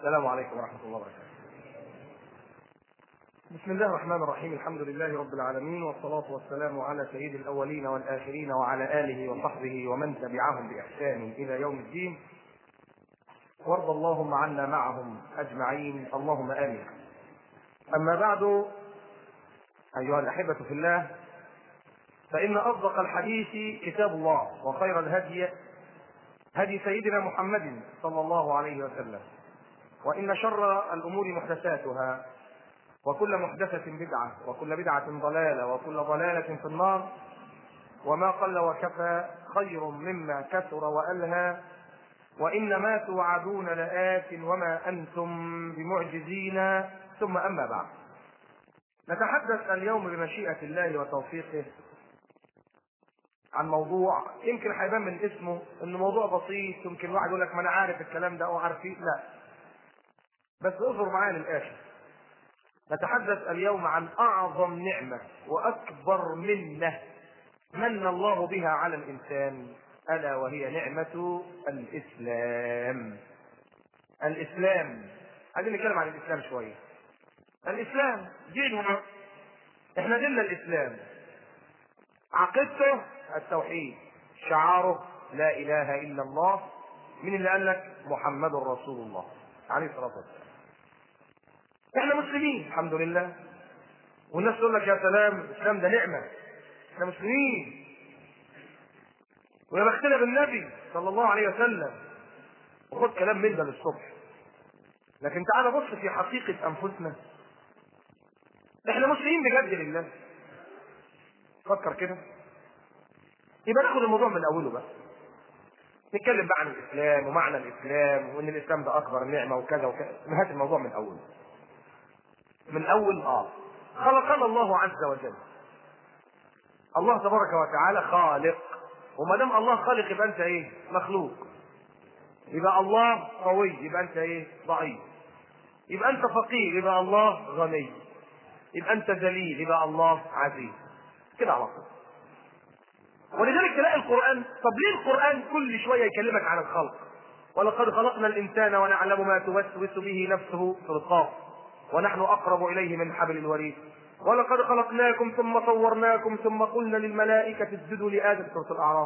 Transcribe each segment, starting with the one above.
السلام عليكم ورحمة الله وبركاته. بسم الله الرحمن الرحيم الحمد لله رب العالمين والصلاة والسلام على سيد الأولين والآخرين وعلى آله وصحبه ومن تبعهم بإحسان إلى يوم الدين وارض اللهم عنا معهم أجمعين اللهم آمين أما بعد أيها الأحبة في الله فإن أصدق الحديث كتاب الله وخير الهدي هدي سيدنا محمد صلى الله عليه وسلم وإن شر الأمور محدثاتها وكل محدثة بدعة وكل بدعة ضلالة وكل ضلالة في النار وما قل وكفى خير مما كثر وألهى وإن ما توعدون لآت وما أنتم بمعجزين ثم أما بعد نتحدث اليوم بمشيئة الله وتوفيقه عن موضوع يمكن هيبان من اسمه انه موضوع بسيط يمكن واحد يقول لك ما انا عارف الكلام ده او عارفين لا بس اصبر معايا للاخر نتحدث اليوم عن اعظم نعمه واكبر منه من الله بها على الانسان الا وهي نعمه الاسلام الاسلام عايزين نتكلم عن الاسلام شويه الاسلام ديننا احنا ديننا الاسلام عقيدته التوحيد شعاره لا اله الا الله مين اللي قال لك محمد رسول الله عليه الصلاه والسلام احنا مسلمين الحمد لله والناس تقول لك يا سلام الاسلام ده نعمه احنا مسلمين ويا بختنا بالنبي صلى الله عليه وسلم وخد كلام من ده للصبح لكن تعال بص في حقيقه انفسنا احنا مسلمين بجد لله فكر كده يبقى ناخد الموضوع من اوله بقى نتكلم بقى عن الاسلام ومعنى الاسلام وان الاسلام ده اكبر نعمه وكذا وكذا هات الموضوع من اوله من اول اه خلقنا الله عز وجل الله تبارك وتعالى خالق وما دام الله خالق يبقى انت ايه مخلوق يبقى الله قوي يبقى انت ايه ضعيف يبقى انت فقير يبقى الله غني يبقى انت ذليل يبقى الله عزيز كده على طول ولذلك تلاقي القرآن طب ليه القرآن كل شوية يكلمك عن الخلق ولقد خلقنا الإنسان ونعلم ما توسوس به نفسه في القاف ونحن أقرب إليه من حبل الوريد ولقد خلقناكم ثم صورناكم ثم قلنا للملائكة اسجدوا لآدم سورة الأعراف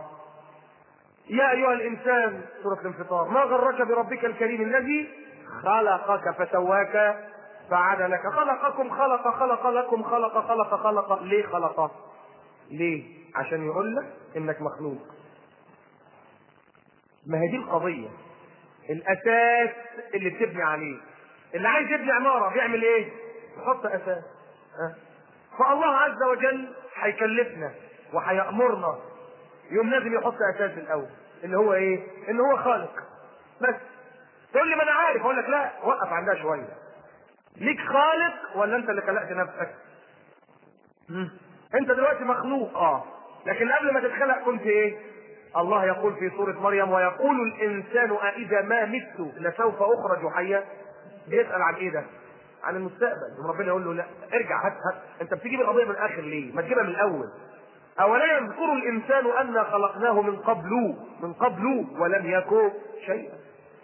يا أيها الإنسان سورة الانفطار ما غرك بربك الكريم الذي خلقك فسواك فعدلك خلقكم خلق خلق لكم خلق خلق خلق ليه خلق ليه عشان يقول لك انك مخلوق ما هي دي القضية الأساس اللي بتبني عليه اللي عايز يبني عمارة بيعمل ايه؟ يحط أساس أه؟ فالله عز وجل هيكلفنا وهيأمرنا يوم لازم يحط أساس الأول اللي هو ايه؟ ان هو خالق بس تقول لي ما انا عارف اقول لك لا وقف عندها شويه ليك خالق ولا انت اللي خلقت نفسك؟ مم. انت دلوقتي مخلوق اه لكن قبل ما تتخلق كنت ايه؟ الله يقول في سورة مريم ويقول الإنسان أإذا ما مت لسوف أخرج حيا بيسأل عن إيه ده؟ عن المستقبل ثم ربنا يقول له لا ارجع هات هات أنت بتجيب القضية من الآخر ليه؟ ما تجيبها من الأول أولا يذكر الإنسان أنا خلقناه من قبل من قبل ولم يكن شيئا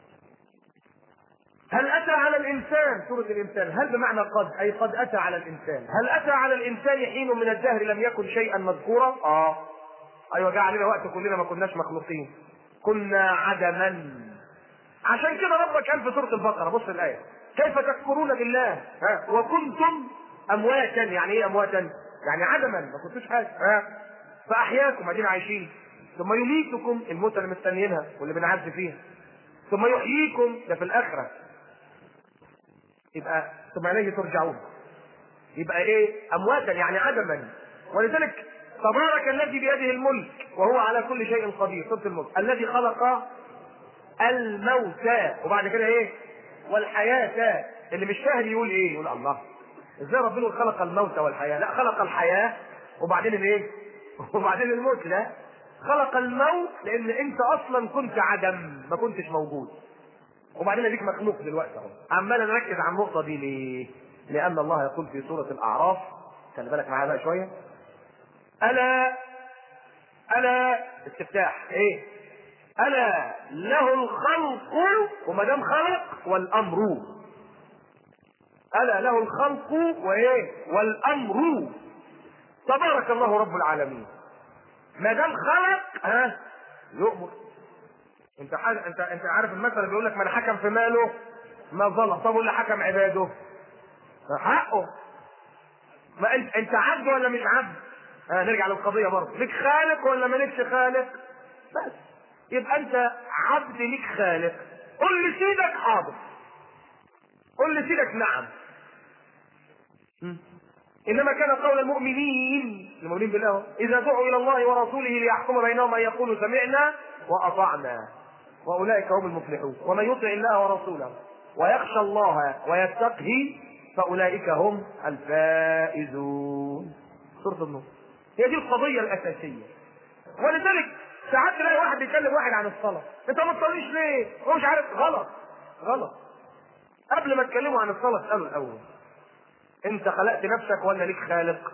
هل أتى على الإنسان سورة الإنسان هل بمعنى قد أي قد أتى على الإنسان هل أتى على الإنسان حين من الدهر لم يكن شيئا مذكورا آه أيوة جاء علينا وقت كلنا ما كناش مخلوقين كنا عدما عشان كده ربك قال في سورة البقرة بص الآية كيف تكفرون بالله ها وكنتم أمواتا يعني إيه أمواتا يعني عدما ما كنتوش حاجة ها فأحياكم ادينا عايشين ثم يميتكم الموتة اللي مستنيينها واللي بنعز فيها ثم يحييكم ده في الآخرة يبقى ثم اليه ترجعون يبقى ايه امواتا يعني عدما ولذلك تبارك الذي بيده الملك وهو على كل شيء قدير سوره الملك الذي خلق الموت وبعد كده ايه والحياة اللي مش فاهم يقول ايه يقول الله ازاي ربنا خلق الموت والحياة لا خلق الحياة وبعدين الايه وبعدين الموت لا خلق الموت لان انت اصلا كنت عدم ما كنتش موجود وبعدين اديك مخلوق دلوقتي اهو عمال نركز على النقطه دي ليه؟ لان الله يقول في سوره الاعراف خلي بالك معايا بقى شويه الا الا استفتاح ايه؟ الا له الخلق وما دام خلق والامر الا له الخلق وايه والامر تبارك الله رب العالمين ما دام خلق ها يؤمر انت حاج... انت انت عارف المثل اللي بيقول لك من حكم في ماله ما ظلم طب واللي حكم عباده حقه ما انت انت عبد ولا مش عبد ها نرجع للقضيه برضه ليك خالق ولا مالكش خالق بس يبقى انت عبد ليك خالق قل لسيدك حاضر قل لسيدك نعم انما كان قول المؤمنين المؤمنين بالله اذا دعوا الى الله ورسوله ليحكم بينهم ان يقولوا سمعنا واطعنا واولئك هم المفلحون ومن يطع الله ورسوله ويخشى الله ويتقه فاولئك هم الفائزون سوره النور هي دي القضيه الاساسيه ولذلك ساعات تلاقي واحد بيكلم واحد عن الصلاه انت ما تصليش ليه هو مش عارف غلط غلط قبل ما تكلموا عن الصلاه اساله الاول انت خلقت نفسك ولا ليك خالق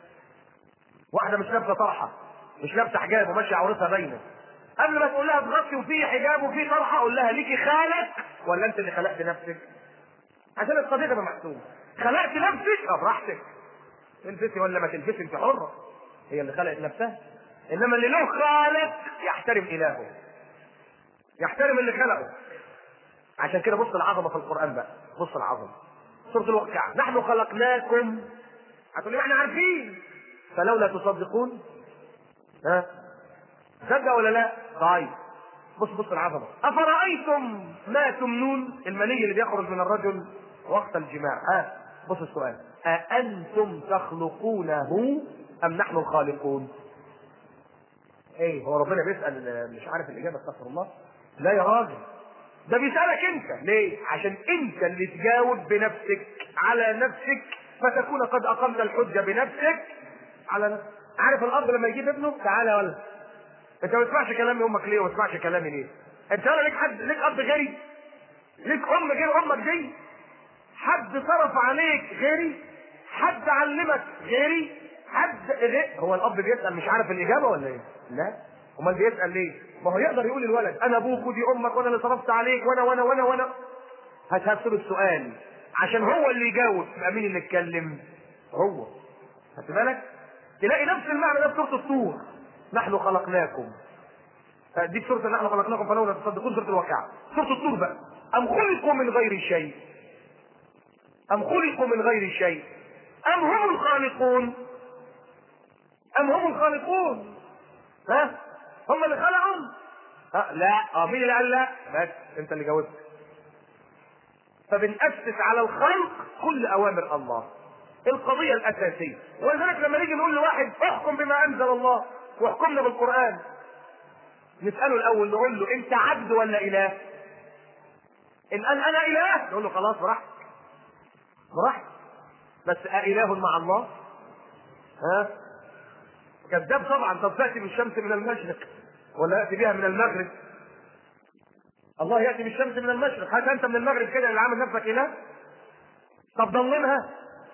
واحده مش لابسه طرحه مش لابسه حجاب وماشيه عورتها باينه قبل ما تقول لها تغطي وفي حجاب وفي طرحه قول لها ليكي خالق ولا انت اللي خلقت نفسك عشان القضيه تبقى محسوبه خلقت نفسك اه براحتك تلبسي ولا ما تلبسي انت حره هي اللي خلقت نفسها انما اللي له خالق يحترم الهه يحترم اللي خلقه عشان كده بص العظمه في القران بقى بص العظمه سوره الواقعه نحن خلقناكم هتقول لي احنا عارفين فلولا تصدقون ها صدق ولا لا طيب بص بص العظمه افرايتم ما تمنون المني اللي بيخرج من الرجل وقت الجماع ها بص السؤال أأنتم تخلقونه أم نحن الخالقون؟ ايه هو ربنا بيسأل مش عارف الإجابة استغفر الله؟ لا يا راجل ده بيسألك أنت ليه؟ عشان أنت اللي تجاوب بنفسك على نفسك فتكون قد أقمت الحجة بنفسك على نفسك عارف الأب لما يجيب ابنه تعالى يا ولد أنت ما تسمعش كلام أمك ليه وما تسمعش كلامي ليه؟ أنت أنا ليك حد ليك أب غيري؟ ليك أم غير أمك دي؟ حد صرف عليك غيري؟ حد علمك غيري؟ حد غير هو الأب بيسأل مش عارف الإجابة ولا إيه؟ لا امال بيسال ليه؟ ما هو يقدر يقول للولد انا ابوك ودي امك وانا اللي صرفت عليك وانا وانا وانا وانا هتهسب السؤال عشان هو اللي يجاوب يبقى مين اللي اتكلم؟ هو خدت بالك؟ تلاقي نفس المعنى ده في سوره الطور نحن خلقناكم دي في سوره نحن خلقناكم فلولا تصدقون سوره الواقعه سوره الطور بقى ام خلقوا من غير شيء ام خلقوا من غير شيء ام هم الخالقون ام هم الخالقون ها هم اللي خلقهم ها لا اه مين اللي قال لا بس انت اللي جاوبت فبنأسس على الخلق كل اوامر الله القضية الأساسية ولذلك لما نيجي نقول لواحد احكم بما أنزل الله واحكمنا بالقرآن نسأله الأول نقول له أنت عبد ولا إله؟ إن قال أنا إله نقول له خلاص براحتك براحتك بس أإله مع الله؟ ها؟ كذاب طبعا طب تاتي بالشمس من المشرق ولا ياتي بها من المغرب الله ياتي بالشمس من المشرق هات انت من المغرب كده اللي عامل نفسك اله طب ضلمها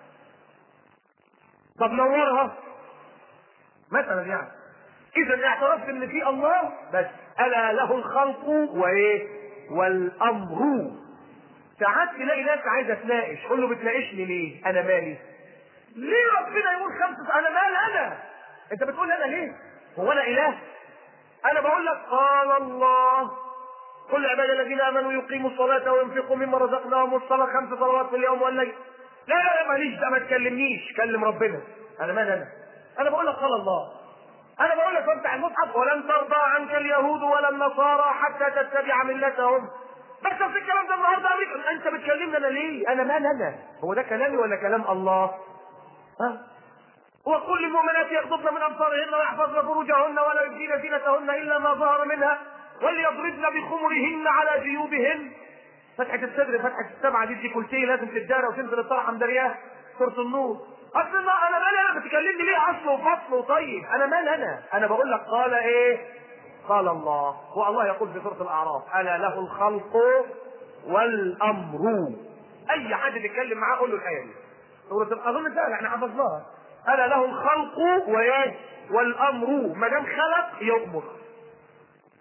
طب نورها مثلا يعني اذا اعترفت ان في الله بس الا له الخلق وايه والامر ساعات تلاقي ناس عايزه تناقش قول له بتناقشني ليه انا مالي ليه ربنا يقول خمسه انا مال انا انت بتقول انا ليه هو انا اله انا بقول لك قال الله كل عباد الذين امنوا يقيموا الصلاه وينفقوا مما رزقناهم والصلاه خمس صلوات في اليوم والليل لا لا لا ماليش ده ما تكلمنيش كلم ربنا انا مال انا انا بقول لك قال الله انا بقول لك افتح المصحف ولن ترضى عنك اليهود ولا النصارى حتى تتبع ملتهم بس في الكلام ده النهارده امريكا انت بتكلمني انا ليه انا مال انا هو ده كلامي ولا كلام الله ها وقل للمؤمنات يغضضن من ابصارهن ويحفظن فروجهن ولا يبدين زينتهن الا ما ظهر منها وليضربن بخمرهن على جيوبهن فتحة الصدر فتحة السبعة دي ديكولتيه لازم تتدارى وتنزل الطرحة مدرياه سورة النور اصل ما انا مالي انا بتكلمني ليه اصل وفصل وطيب انا مال انا انا بقول لك قال ايه قال الله والله يقول في سورة الاعراف الا له الخلق والامر اي حد بيتكلم معاه قول له الايه دي سورة اظن سهل احنا حفظناها الا له الخلق وايه والامر ما دام خلق يؤمر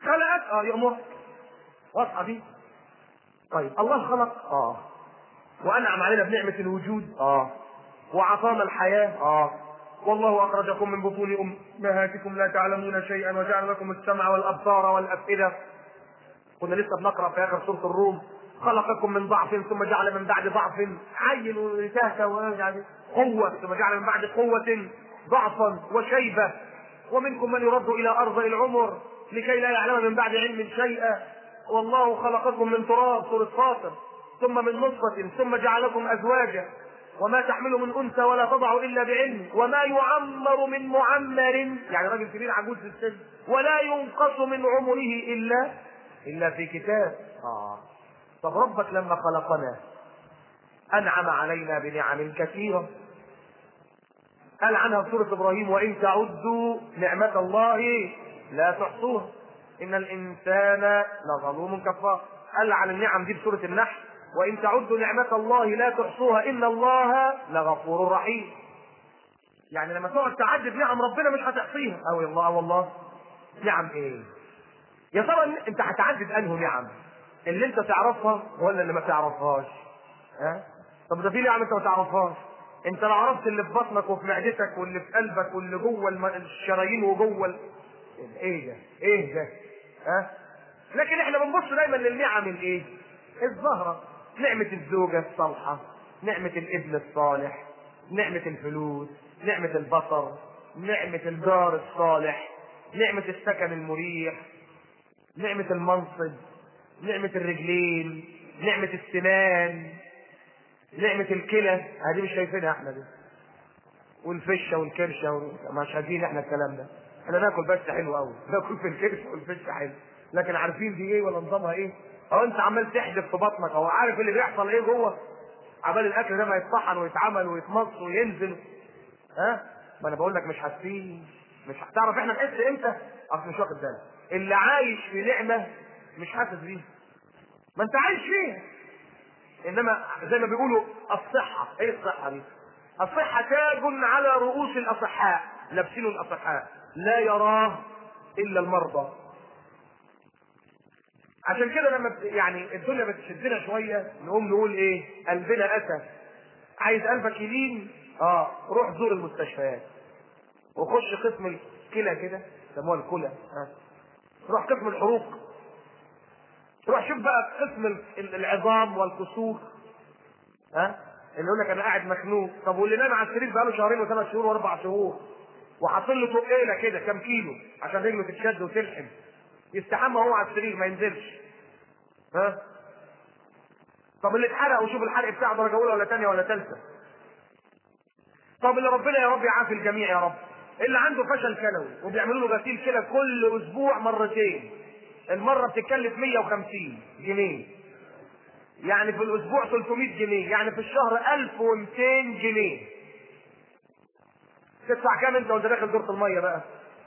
خلقك اه يأمرك واضحة دي طيب الله خلق اه وانعم علينا بنعمة الوجود اه وعطانا الحياة اه والله اخرجكم من بطون امهاتكم لا تعلمون شيئا وجعل لكم السمع والابصار والافئدة كنا لسه بنقرا في اخر سورة الروم خلقكم من ضعف ثم جعل من بعد ضعف عين وتهته يعني قوة ثم جعل من بعد قوة ضعفا وشيبة ومنكم من يرد إلى أرض العمر لكي لا يعلم من بعد علم شيئا والله خلقكم من تراب سورة فاطر ثم من نطفة ثم جعلكم أزواجا وما تحمل من أنثى ولا تضع إلا بعلم وما يعمر من معمر يعني راجل كبير عجوز في السن ولا ينقص من عمره إلا إلا في كتاب آه. طب ربك لما خلقنا أنعم علينا بنعم كثيرة قال عنها في سورة إبراهيم وإن تعدوا نعمة الله لا تحصوها إن الإنسان لظلوم كفار قال عن النعم دي في سورة النحل وإن تعدوا نعمة الله لا تحصوها إن الله لغفور رحيم يعني لما تقعد تعدد نعم ربنا مش هتحصيها أو الله والله نعم إيه يا ترى أنت هتعدد أنه نعم اللي أنت تعرفها ولا اللي ما تعرفهاش ها طب ده في نعم أنت ما تعرفهاش انت لو عرفت اللي في بطنك وفي معدتك واللي في قلبك واللي جوه الم- الشرايين وجوه ال... ايه ده؟ ايه ده؟ ها؟ لكن احنا بنبص دايما للنعم الايه؟ الظاهره نعمه الزوجه الصالحه نعمه الابن الصالح نعمه الفلوس نعمه البصر نعمه الجار الصالح نعمه السكن المريح نعمه المنصب نعمه الرجلين نعمه السنان نعمة الكلى هذه مش شايفينها احنا دي والفشة والكرشة وال... مش شايفين احنا الكلام ده احنا ناكل بس حلو قوي ناكل في الكرش والفشة حلو لكن عارفين دي ايه ولا نظامها ايه او انت عمال تحدف في بطنك او عارف اللي بيحصل ايه جوه عمال الاكل ده ما يتطحن ويتعمل ويتمص وينزل ها ما انا بقول لك مش حاسين مش هتعرف احنا نحس امتى اصل مش واخد بالك اللي عايش في نعمه مش حاسس بيها ما انت عايش فيها انما زي ما بيقولوا الصحه ايه الصحه دي الصحه تاج على رؤوس الاصحاء لابسين الاصحاء لا يراه الا المرضى عشان كده لما بت- يعني الدنيا بتشدنا شويه نقوم نقول ايه قلبنا اسى عايز قلبك يلين اه روح زور المستشفيات وخش قسم الكلى كده يسموها الكلى ها روح قسم الحروق روح شوف بقى قسم ال- ال- العظام والكسور ها اللي يقول لك انا قاعد مخنوق طب واللي نام على السرير بقاله شهرين وثلاث شهور واربع شهور وحاطين له تقيله كده كام كيلو عشان رجله تتشد وتلحم يستحمى هو على السرير ما ينزلش ها طب اللي اتحرق وشوف الحرق بتاعه درجه اولى ولا ثانيه ولا ثالثه طب اللي ربنا يا رب يعافي الجميع يا رب اللي عنده فشل كلوي وبيعملوا له غسيل كلى كل اسبوع مرتين المره بتتكلف 150 جنيه يعني في الاسبوع 300 جنيه يعني في الشهر 1200 جنيه تدفع كام انت وانت داخل دورة الميه بقى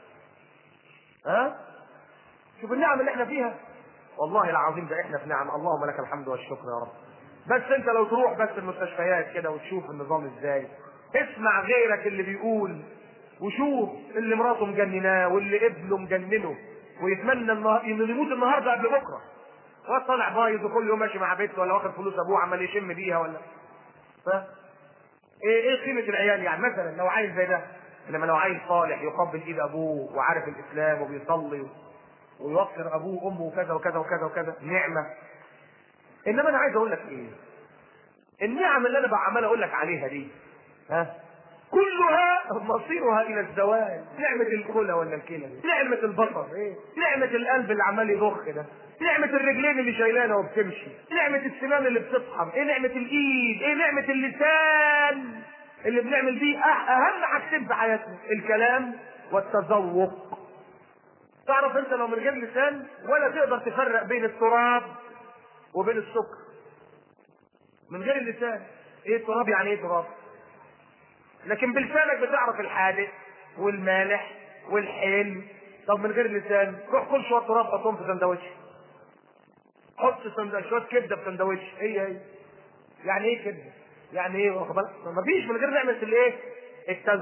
ها شوف النعم اللي احنا فيها والله العظيم ده احنا في نعم اللهم لك الحمد والشكر يا رب بس انت لو تروح بس المستشفيات كده وتشوف النظام ازاي اسمع غيرك اللي بيقول وشوف اللي مراته مجنناه واللي ابنه مجننه ويتمنى النهار انه يموت النهارده قبل بكره هو طالع بايظ وكل يوم ماشي مع بنته ولا واخد فلوس ابوه عمال يشم بيها ولا ف ايه ايه قيمه العيال يعني مثلا لو عيل زي ده انما لو عيل صالح يقبل ايد ابوه وعارف الاسلام وبيصلي ويوقر ابوه وامه وكذا وكذا وكذا وكذا نعمه انما انا عايز اقول لك ايه النعم اللي انا بقى عمال اقول لك عليها دي ها كلها مصيرها الى الزوال نعمة الكلى ولا الكلى دي نعمة البصر ايه نعمة القلب اللي عمال يضخ ده نعمة الرجلين اللي شايلانه وبتمشي نعمة السنان اللي بتطحن ايه نعمة الايد ايه نعمة اللسان اللي بنعمل بيه أه- اهم حاجتين في حياتنا الكلام والتذوق تعرف انت لو من غير لسان ولا تقدر تفرق بين التراب وبين السكر من غير اللسان ايه التراب يعني ايه تراب لكن بلسانك بتعرف الحادق والمالح والحلم طب من غير اللسان روح كل شويه تراب حطهم في سندوتش حط سند- شويه كبده في سندوتش هي هي يعني ايه كبده؟ يعني ايه واخد بالك؟ مفيش من غير نعمه الايه؟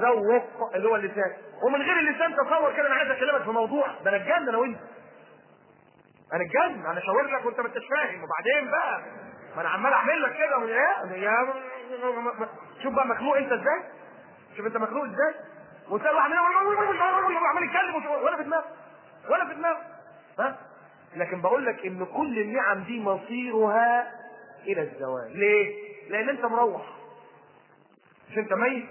التذوق اللي هو اللسان ومن غير اللسان تصور كده انا عايز اكلمك في موضوع ده انا اتجنن انا وانت انا اتجنن انا اشاور لك وانت ما انتش فاهم وبعدين بقى ما انا عمال اعمل لك كده ويا يا شوف بقى مخنوق انت ازاي شوف انت مخنوق ازاي وتلاقي واحد عمال يتكلم ولا في دماغه ولا في دماغه ها لكن بقول لك ان كل النعم دي مصيرها الى الزوال ليه لان انت مروح مش انت ميت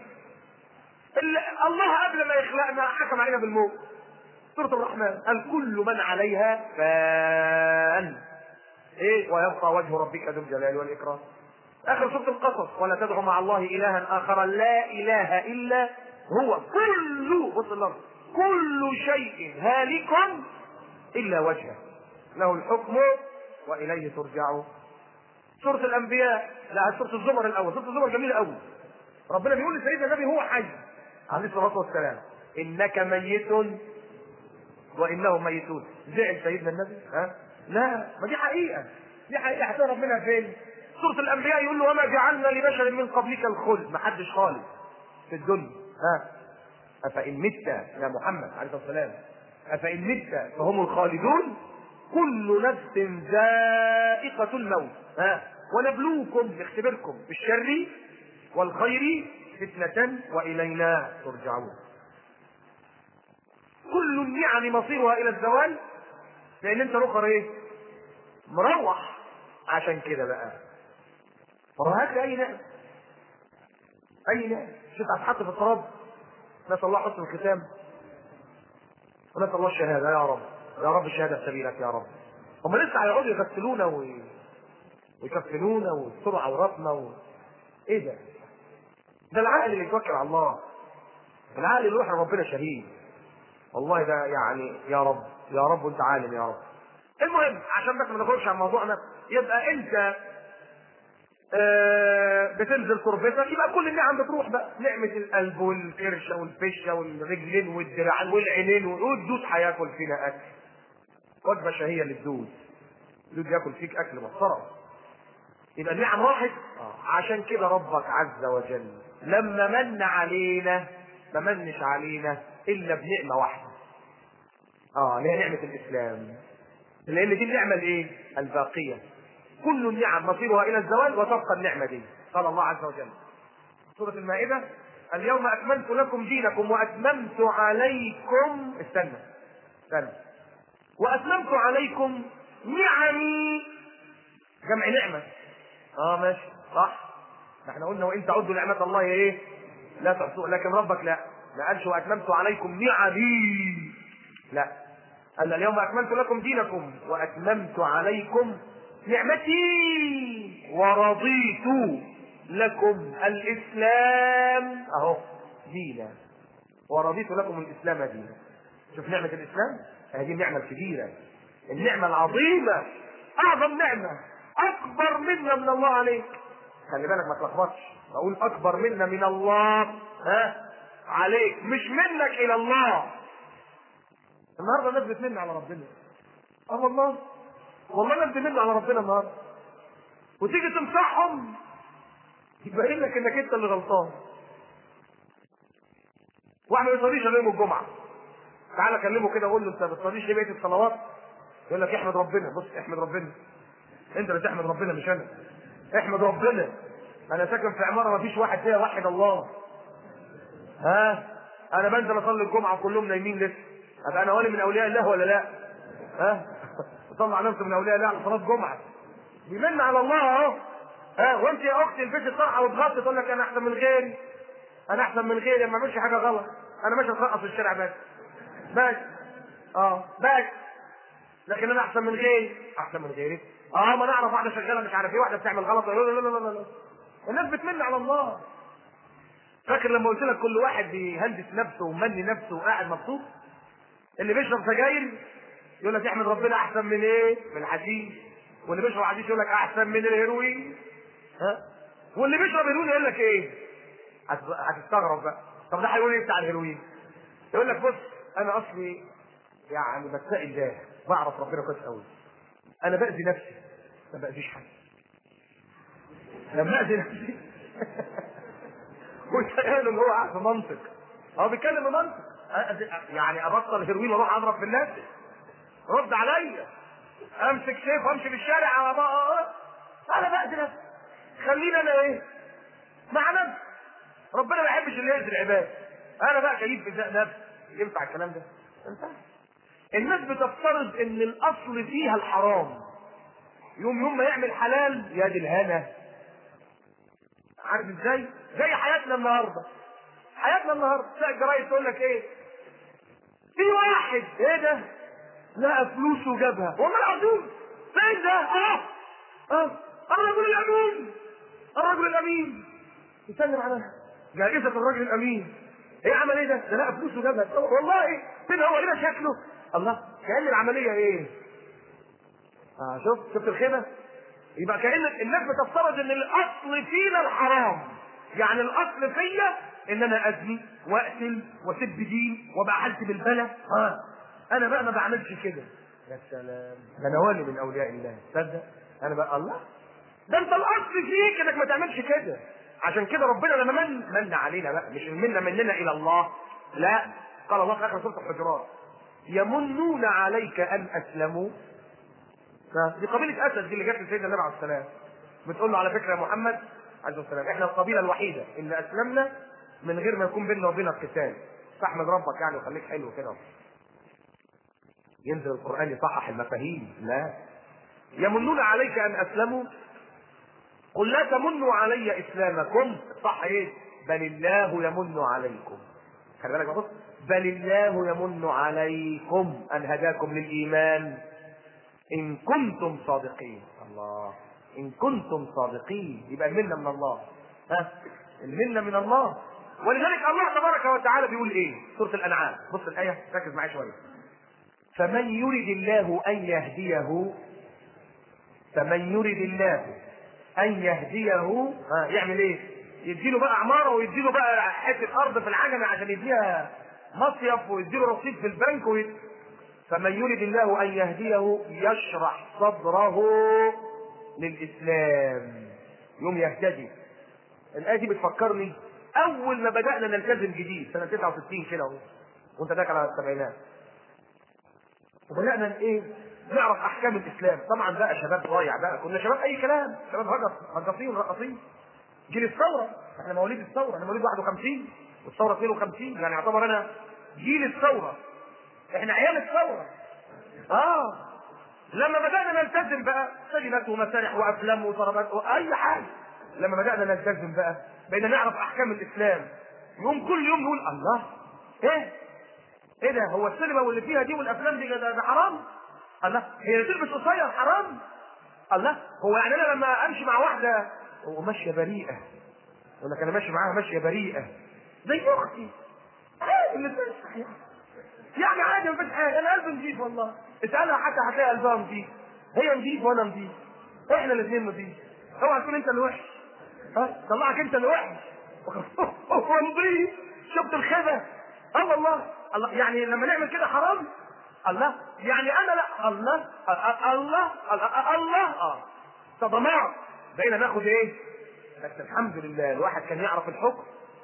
الله قبل ما يخلقنا حكم علينا بالموت سورة الرحمن قال كل من عليها فان ايه ويبقى وجه ربك ذو الجلال والاكرام اخر سورة القصص ولا تدعو مع الله الها اخر لا اله الا هو كل بص اللفظ كل شيء هالك الا وجهه له الحكم واليه ترجعون سورة الانبياء لا سورة الزمر الاول سورة الزمر جميلة قوي ربنا بيقول لسيدنا النبي هو حي عليه الصلاة والسلام انك ميت وانهم ميتون زعل سيدنا النبي ها لا ما دي حقيقه دي حقيقه هتهرب منها فين سوره الانبياء يقول له وما جعلنا لبشر من قبلك الخلد ما حدش خالد في الدنيا ها افان مت يا محمد عليه الصلاه والسلام افان مت فهم الخالدون كل نفس ذائقة الموت ها ونبلوكم نختبركم بالشر والخير فتنة وإلينا ترجعون كل النعم مصيرها الى الزوال لان انت الاخر ايه مروح عشان كده بقى طب هات لي اي نعم اي نعم شوف هتحط في التراب نسال الله حسن الختام ونسال الله الشهاده يا رب يا رب الشهاده في سبيلك يا رب هم لسه هيقعدوا يغسلونا وي... ويكفنونا ويستروا عوراتنا و... ايه ده؟ ده العقل اللي يتوكل على الله العقل اللي يروح لربنا شهيد والله ده يعني يا رب يا رب وانت عالم يا رب المهم عشان بس ما نخرجش عن موضوعنا يبقى انت آه بتنزل تربتك يبقى كل النعم بتروح بقى نعمة القلب والكرشة والفشة والرجلين والدراعين والعينين والدود هياكل فينا اكل وجبة شهية للدود الدود ياكل فيك اكل محترم يبقى النعم راحت عشان كده ربك عز وجل لما من علينا ما منش علينا الا بنعمه واحده اه اللي هي نعمه الاسلام لان دي النعمه الايه الباقيه كل النعم مصيرها الى الزوال وتبقى النعمه دي قال الله عز وجل سوره المائده اليوم اكملت لكم دينكم واتممت عليكم استنى استنى واتممت عليكم نعمي جمع نعمه اه ماشي صح احنا قلنا وان تعدوا نعمه الله ايه لا تحصوها لكن ربك لا ما قالش واتممت عليكم نعمي لا قال اليوم اكملت لكم دينكم واتممت عليكم نعمتي ورضيت لكم الاسلام اهو دينا ورضيت لكم الاسلام دينا شوف نعمه الاسلام هذه النعمه الكبيره النعمه العظيمه اعظم نعمه اكبر منا من الله عليك خلي بالك ما تلخبطش بقول اكبر منا من الله ها عليك مش منك الى الله النهارده الناس بتمن على ربنا اه والله والله الناس بتمن على ربنا النهارده وتيجي تمسحهم يبين لك انك انت اللي غلطان واحد ما بيصليش الا يوم الجمعه تعالى كلمه كده قول له انت ما بتصليش ليه بقيه الصلوات يقول لك احمد ربنا بص احمد ربنا انت اللي تحمد ربنا مش انا احمد ربنا انا ساكن في عماره ما فيش واحد فيها وحد الله ها انا بنزل اصلي الجمعه كلهم نايمين لسه ابقى انا ولي من اولياء الله ولا لا ها طلع نفسه من اولياء الله على صلاه جمعه بيمن على الله اهو ها وانت يا اختي البيت الصرحه وتغطي تقول لك انا احسن من غيري انا احسن من غيري ما اعملش حاجه غلط انا ماشي اترقص في الشارع بس بس اه بس لكن انا احسن من غيري احسن من غيري اه ما نعرف واحده شغاله مش عارف ايه واحده بتعمل غلط لا لا لا لا لا الناس بتمن على الله فاكر لما قلت لك كل واحد بيهندس نفسه ومني نفسه وقاعد مبسوط اللي بيشرب سجاير يقول لك احمد ربنا احسن من ايه؟ من الحشيش واللي بيشرب حشيش يقول لك احسن من الهيروين ها واللي بيشرب هيروين يقول لك ايه؟ هتستغرب بقى طب ده هيقول ايه بتاع الهيروين؟ يقول لك بص انا اصلي يعني بتقي الله بعرف ربنا كويس قوي انا باذي نفسي ما باذيش حد لما باذي نفسي وشغال ان هو قاعد في منطق هو بيتكلم بمنطق يعني ابطل هيروين واروح اضرب في الناس رد عليا امسك سيف وامشي في الشارع على بقى انا بأذي نفسي خلينا انا ايه مع نفسي ربنا ما يحبش اللي يأذي العباد انا بقى كيف في نفسي ينفع الكلام ده؟ ينفع الناس بتفترض ان الاصل فيها الحرام يوم يوم ما يعمل حلال يا دي الهنا عارف ازاي؟ زي حياتنا النهارده حياتنا النهارده تلاقي الجرايد تقول لك ايه؟ في واحد ايه ده؟ لقى فلوس وجابها والله العظيم فين ده؟ اه اه الرجل الامين الرجل الامين يسلم على جائزة الرجل الامين ايه عمل ايه ده؟ ده لقى فلوس وجابها والله فين هو هنا شكله؟ الله كأن العملية ايه؟ اه شفت شفت الخيبة؟ يبقى كأن الناس بتفترض ان الاصل فينا الحرام يعني الاصل فيا ان انا ازني واقتل واسب دين وابقى حالتي بالبلا ها انا بقى ما بعملش كده يا سلام ده انا ولي من اولياء الله تصدق انا بقى الله ده انت الاصل فيك انك ما تعملش كده عشان كده ربنا لما من من علينا بقى مش المنه مننا الى الله لا قال الله في اخر سوره الحجرات يمنون عليك ان اسلموا دي قبيله اسد دي اللي جت لسيدنا النبي عليه السلام بتقول له على فكره يا محمد عليه السلام احنا القبيله الوحيده اللي اسلمنا من غير ما يكون بيننا وبينك قتال فاحمد ربك يعني وخليك حلو كده ينزل القران يصحح المفاهيم لا يمنون عليك ان اسلموا قل لا تمنوا علي اسلامكم صح ايه بل الله يمن عليكم خلي بالك بص بل الله يمن عليكم ان هداكم للايمان ان كنتم صادقين الله ان كنتم صادقين يبقى المنه من الله ها المنه من الله ولذلك الله تبارك وتعالى بيقول ايه سوره الانعام بص الايه ركز معايا شويه فمن يرد الله ان يهديه فمن يرد الله ان يهديه ها يعمل ايه يديله بقى عماره ويديله بقى حته ارض في العجمه عشان يديها مصيف ويديله رصيد في البنك ويد... فمن يرد الله ان يهديه يشرح صدره للاسلام يوم يهتدي الايه دي بتفكرني اول ما بدانا نلتزم جديد سنه 69 كده اهو وانت داخل على السبعينات وبدانا ايه نعرف احكام الاسلام طبعا بقى شباب ضايع بقى كنا شباب اي كلام شباب هجس هجصين رقصين جيل الثوره احنا مواليد الثوره انا مواليد 51 والثوره 52 يعني يعتبر انا جيل الثوره احنا عيال الثوره اه لما بدانا نلتزم بقى سجنات ومسارح وافلام وضربات واي حاجه لما بدانا نلتزم بقى بقينا نعرف احكام الاسلام يوم كل يوم نقول الله ايه ايه ده هو السينما واللي فيها دي والافلام دي ده, ده حرام الله هي اللي تلبس قصير حرام الله هو يعني انا لما امشي مع واحده وماشيه بريئه يقول لك انا ماشي معاها ماشيه بريئه زي اختي عادي اللي تمسح يعني يعني عادي مفيش حاجه انا قلبي نضيف والله اسالها حتى هتلاقي قلبها نضيف هي نضيف وانا نضيف احنا الاثنين نضيف اوعى تكون انت اللي وحش ها طلعك انت اللي وحش هو نضيف شفت الخيبه اه والله الله يعني لما نعمل كده حرام الله يعني انا لا الله الله الله الله اه صدمات بقينا ناخد ايه بس الحمد لله الواحد كان يعرف الحكم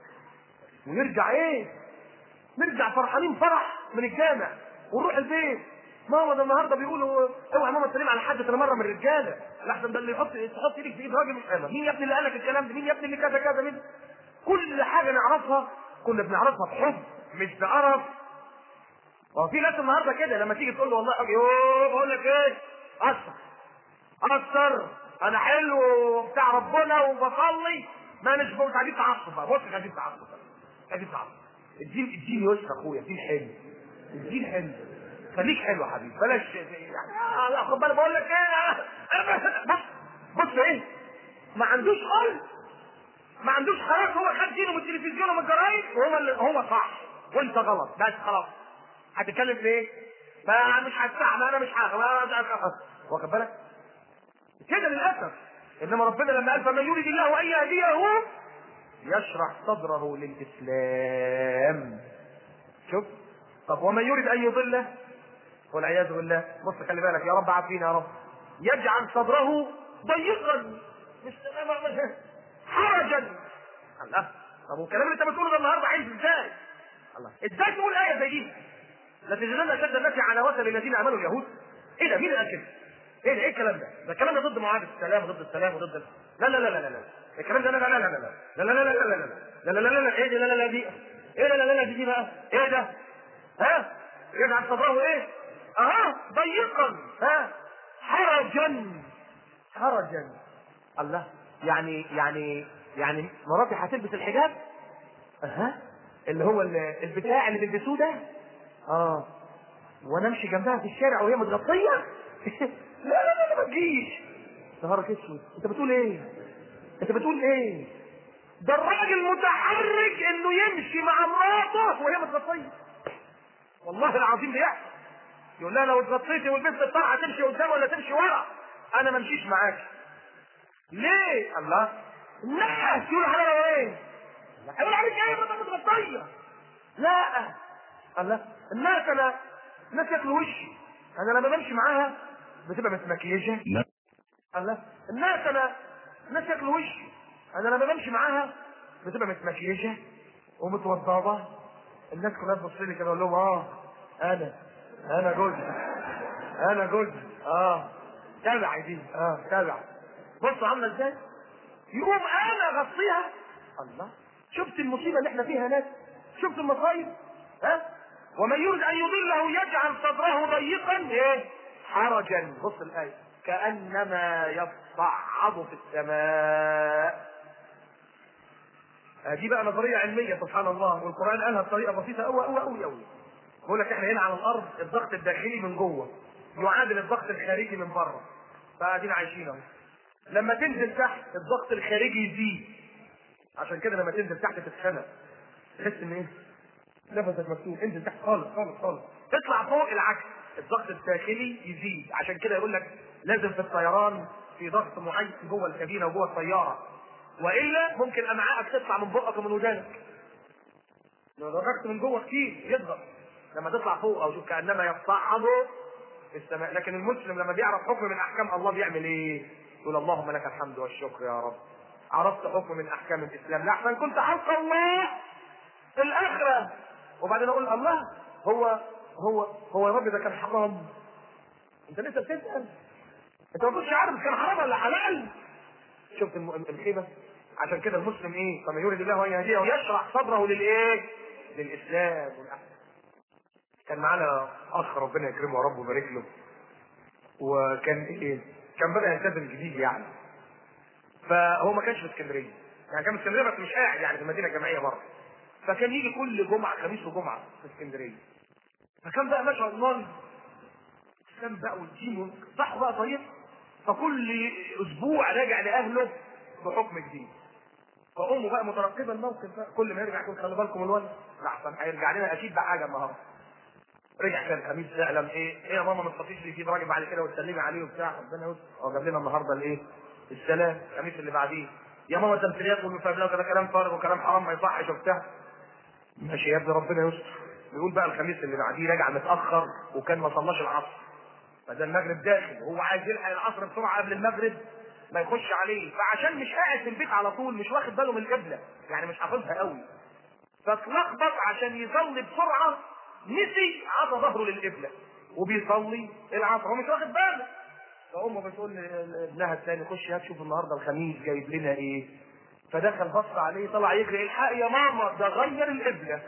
ونرجع ايه نرجع فرحانين فرح من الجامع ونروح البيت ماما ده النهارده بيقولوا اوعى ماما تسلم على حد انا مره من الرجاله لحسن ده اللي يحط تحط ايدك في ايد راجل مش انا مين يا ابني اللي قال لك الكلام ده مين يا ابني اللي كذا كذا مين كل حاجه نعرفها كنا بنعرفها بحب مش بقرف هو في ناس النهارده كده لما تيجي تقول له والله يوه بقول لك ايه اثر اثر انا حلو بتاع ربنا وبصلي ما انا مش مش عايزين تعصب بقى بص مش عايزين تعصب مش عايزين تعصب الدين الدين يسر اخويا الدين حلو الدين حلو خليك حلو يا حبيبي بلاش يعني آه خد بالك بقول لك ايه بص بص ايه ما عندوش خالص ما عندوش خلاص هو خد دينه من التلفزيون ومن الجرايد وهو اللي هو صح وانت غلط بس خلاص هتتكلم في ايه؟ ما مش هتسمع انا مش هاخد واخد بالك؟ كده للاسف انما ربنا لما قال فمن يريد الله ان يهديه يشرح صدره للاسلام شوف طب ومن يريد ان يضله والعياذ بالله بص خلي بالك يا رب عافينا يا رب يجعل صدره ضيقا مش حرجا الله طب والكلام اللي انت بتقوله ده النهارده عايز ازاي؟ الله ازاي تقول ايه زي دي؟ لتجدن اشد الناس عداوه للذين امنوا اليهود ايه ده مين اللي قال كده؟ ايه ده ايه الكلام ده؟ ده الكلام ده ضد معاهده السلام وضد السلام وضد ال... لا لا لا لا لا لا الكلام ده لا لا لا لا لا لا لا لا لا لا لا لا لا لا لا ايه دي لا لا لا دي ايه لا لا لا لا دي دي بقى ايه ده؟ ها؟ يجعل صدره ايه؟ اه ضيقا ها؟ حرجا حرجا الله يعني يعني يعني مراتي هتلبس الحجاب؟ اها اللي هو ال- البتاع اللي بيلبسوه ده؟ اه وانا امشي جنبها في الشارع وهي متغطيه؟ لا لا لا ما تجيش نهارك اسود انت بتقول ايه؟ انت بتقول ايه؟ ده الراجل متحرك انه يمشي مع مراته وهي متغطيه والله العظيم بيحصل يقول لها لو اتغطيتي ولبست الطرحه تمشي قدام ولا تمشي ورا انا ما امشيش معاك ليه؟ الله الناس يقول عليا ايه؟ هيقول عليك ايه ما انت متغطيه لا الله الناس انا الناس ياكلوا وشي انا لما بمشي معاها بتبقى متمكيجه الله الناس انا الناس ياكلوا وشي انا لما بمشي معاها بتبقى متمكيجه ومتوضبه الناس كلها تبص لي كده اقول لهم اه انا انا جوزها انا جوزها اه تابع دي اه تابع بصوا عامله ازاي يقوم انا اغطيها الله شفت المصيبه اللي احنا فيها ناس شفت المصايب ها ومن يريد ان يضله يجعل صدره ضيقا ايه حرجا بص الايه كانما يصعد في السماء آه دي بقى نظريه علميه سبحان الله والقران قالها بطريقه بسيطه قوي قوي قوي قوي بيقول لك احنا هنا على الارض الضغط الداخلي من جوه يعادل الضغط الخارجي من بره فقاعدين عايشين اهو لما تنزل تحت الضغط الخارجي يزيد عشان كده لما تنزل تحت تتخنق تحس ان ايه نفسك مكتوب انزل تحت خالص خالص خالص تطلع فوق العكس الضغط الداخلي يزيد عشان كده يقول لك لازم في الطيران في ضغط معين جوه الكابينه وجوه الطياره والا ممكن امعائك تطلع من بقك ومن ودانك لو ضغطت من جوه كتير يضغط لما تطلع فوق او شوف كانما يصعد في السماء لكن المسلم لما بيعرف حكم من احكام الله بيعمل ايه؟ يقول اللهم لك الحمد والشكر يا رب عرفت حكم من احكام الاسلام لاحسن كنت حق الله في الاخره وبعدين اقول الله هو هو هو يا رب ده كان حرام انت لسه بتسال انت ما كنتش عارف كان حرام ولا حلال شفت الم- الخيبه عشان كده المسلم ايه فما يريد الله ان يهديه ويشرح صدره للايه للاسلام والأحسن. كان معانا اخ ربنا يكرمه يا رب ويبارك له وكان ايه كان بدا يلتزم جديد يعني فهو ما كانش في اسكندريه يعني كان في اسكندريه بس مش قاعد يعني في المدينه الجامعيه بره فكان يجي كل جمعه خميس وجمعه في اسكندريه فكان بقى ما شاء الله الاسلام بقى والدين صح بقى طيب فكل اسبوع راجع لاهله بحكم جديد فامه بقى مترقبه الموقف بقى كل ما يرجع يقول خلي بالكم من الولد لحسن هيرجع لنا اكيد بحاجه النهارده رجع كان خميس سألم ايه ايه يا ماما ما تخافيش لي في راجل بعد كده وتسلمي عليه وبتاع ربنا يستر هو جاب لنا النهارده الايه السلام الخميس اللي بعديه يا ماما تمثيليات والمفاجآت ده كلام فارغ وكلام حرام ما يصحش وبتاع ماشي يا ابني ربنا يستر بيقول بقى الخميس اللي بعديه راجع متاخر وكان ما صلاش العصر فده المغرب داخل وهو عايز يلحق العصر بسرعه قبل المغرب ما يخش عليه فعشان مش قاعد في البيت على طول مش واخد باله من القبله يعني مش حافظها قوي فاتلخبط عشان يصلي بسرعه نسي عطى ظهره للقبله وبيصلي العصر هو مش واخد باله فامه بتقول لابنها الثاني خش هات شوف النهارده الخميس جايب لنا ايه فدخل بص عليه طلع يجري الحق يا ماما ده غير القبله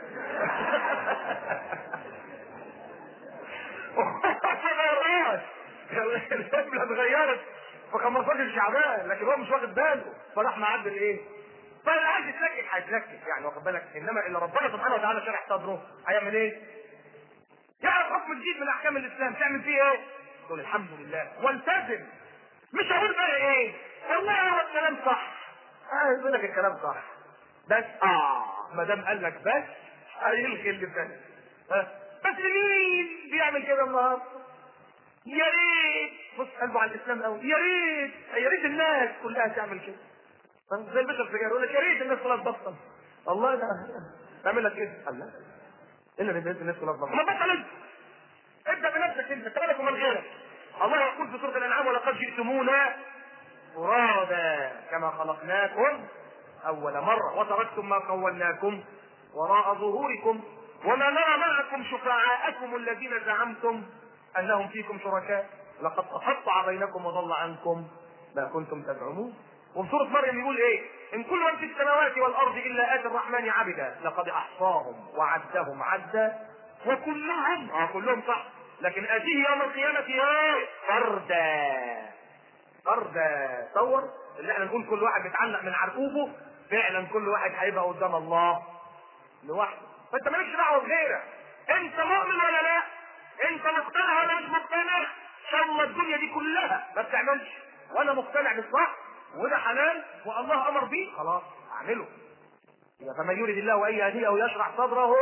القبله اتغيرت في 15 شعبان لكن هو مش واخد باله فراح معدل ايه؟ فاللي عايز يتلكك هيتلكك يعني واخد بالك انما اللي ربنا سبحانه وتعالى شرح صدره هيعمل ايه؟ يعرف حكم جديد من احكام الاسلام تعمل فيه ايه؟ تقول الحمد لله والتزم مش هقول بقى ايه؟ والله هو الكلام صح اه يقول لك الكلام صح بس اه ما دام قال لك بس هيلغي اللي بس ها؟ بس مين بيعمل كده النهارده؟ يا ريت بص قلبه على الاسلام قوي يا ريت يا ريت الناس كلها تعمل كده زي البشر سجاير يقول لك يا ريت الناس كلها تبطل والله ده تعمل لك ايه؟ الله الا اللي بيت الناس كلها تبطل ما بطل انت ابدا بنفسك انت كلامك ومن غيرك الله يقول في سوره الانعام ولقد جئتمونا فرادا كما خلقناكم اول مره وتركتم ما خولناكم وراء ظهوركم وما نرى معكم شفعاءكم الذين زعمتم انهم فيكم شركاء لقد تقطع بينكم وضل عنكم ما كنتم تزعمون وفي سورة مريم يقول ايه ان كل من في السماوات والارض الا اتي الرحمن عبدا لقد احصاهم وعدهم عدا وكلهم اه كلهم صح لكن اتيه يوم القيامة ايه فردا فردا تصور اللي احنا نقول كل واحد بيتعلق من عرقوبه فعلا كل واحد هيبقى قدام الله لوحده فانت مالكش دعوه بغيرك انت مؤمن ولا لا انت مقتنع ولا مش مقتنع ان شاء الله الدنيا دي كلها ما بتعملش وانا مقتنع بالصح وده حلال والله امر بيه خلاص اعمله يبقى فمن يريد الله ان يهديه يشرح صدره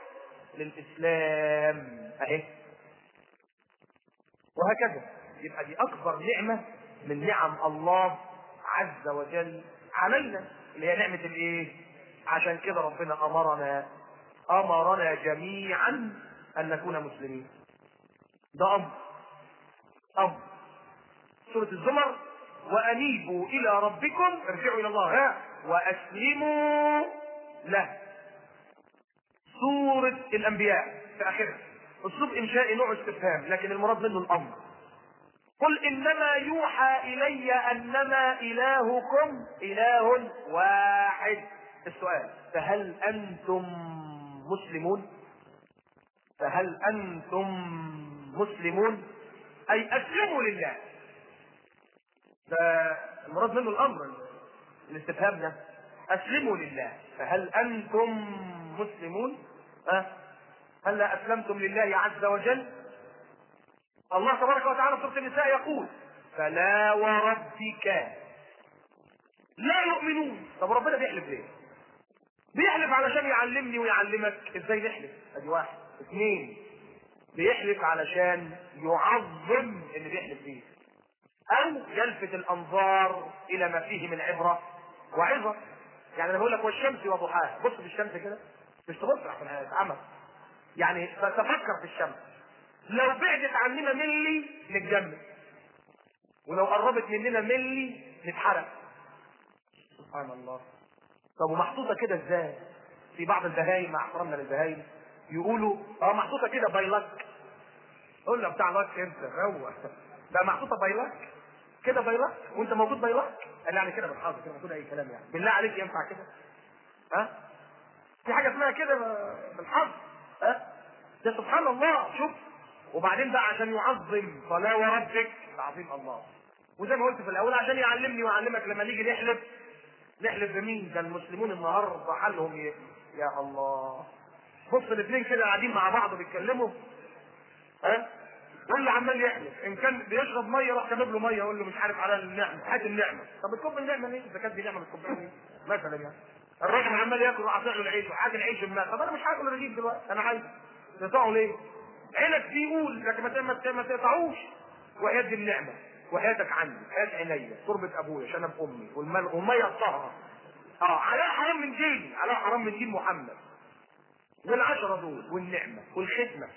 للاسلام اهي وهكذا يبقى دي اكبر نعمه من نعم الله عز وجل علينا اللي هي نعمه الايه عشان كده ربنا امرنا امرنا جميعا ان نكون مسلمين ده امر امر سوره الزمر وانيبوا الى ربكم ارجعوا الى الله ها واسلموا له سوره الانبياء في اخرها اسلوب انشائي نوع استفهام لكن المراد منه الامر قل انما يوحى الي انما الهكم اله واحد السؤال فهل انتم مسلمون فهل انتم مسلمون اي اسلموا لله ده المراد منه الامر الاستفهام ده اسلموا لله فهل انتم مسلمون أه؟ هل اسلمتم لله عز وجل الله تبارك وتعالى في سوره النساء يقول فلا وربك لا يؤمنون طب ربنا بيحلف ليه بيحلف علشان يعلمني ويعلمك ازاي نحلف ادي واحد اثنين بيحلف علشان يعظم اللي بيحلف فيه او يلفت الانظار الى ما فيه من عبره وعظه يعني انا بقول لك والشمس وضحاها بص في الشمس كده مش تبص عشان هتتعمى يعني تفكر في الشمس لو بعدت عننا ملي نتجمد ولو قربت مننا ملي نتحرق سبحان الله طب ومحطوطه كده ازاي في بعض البهايم مع احترامنا للبهايم يقولوا اه محطوطه كده بايلك قول له بتاع لك انت روح ده محطوطه بايلك كده بايلك وانت موجود بايلك قال يعني كده بالحظ كده موجود اي كلام يعني بالله عليك ينفع كده ها في حاجه اسمها كده بالحظ ها ده سبحان الله شوف وبعدين بقى عشان يعظم فلا وربك تعظيم الله وزي ما قلت في الاول عشان يعلمني ويعلمك لما نيجي نحلف نحلف بمين ده المسلمون النهارده حالهم ي... يا الله بص الاثنين كده قاعدين مع بعض بيتكلموا ها واللي عمال يحلف ان كان بيشرب ميه راح كاتب له ميه يقول له مش عارف على النعمه هات النعمه طب بتكب النعمه ليه؟ اذا كانت دي نعمه بتكبها ليه؟ مثلا يعني الراجل عمال ياكل وقاطع له العيش وحاجه العيش الماء طب انا مش هاكل الرغيف دلوقتي انا عايز تقطعه ليه؟ عينك فيه يقول لكن ما ما تقطعوش وحياة دي النعمه وحياتك عندي حياة عينيا تربة ابويا شنب امي والمال والميه الطاهره اه على حرام من ديني على حرام من دين محمد والعشرة دول والنعمة والختمة